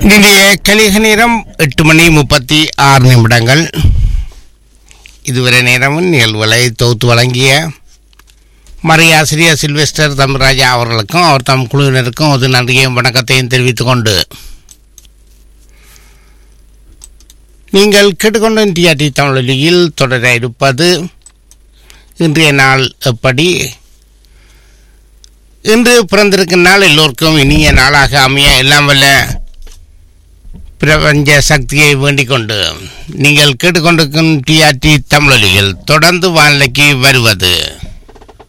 இன்றைய கலிக நேரம் எட்டு மணி முப்பத்தி ஆறு நிமிடங்கள் இதுவரை நேரமும் நிகழ்வுகளை தொகுத்து வழங்கிய மறையாசிரியர் சில்வெஸ்டர் தமிழ்ராஜா அவர்களுக்கும் அவர் தம் குழுவினருக்கும் ஒரு நன்றியையும் வணக்கத்தையும் தெரிவித்துக் கொண்டு நீங்கள் கேட்டுக்கொண்ட டிஆர்டி தமிழொலியில் தொடர இருப்பது இன்றைய நாள் எப்படி இன்று பிறந்திருக்கும் நாள் எல்லோருக்கும் இனிய நாளாக அமைய எல்லாம் வல்ல பிரபஞ்ச சக்தியை வேண்டிக் கொண்டு நீங்கள் கேட்டுக்கொண்டிருக்கும் டிஆர்டி தமிழொலியில் தொடர்ந்து வானிலைக்கு வருவது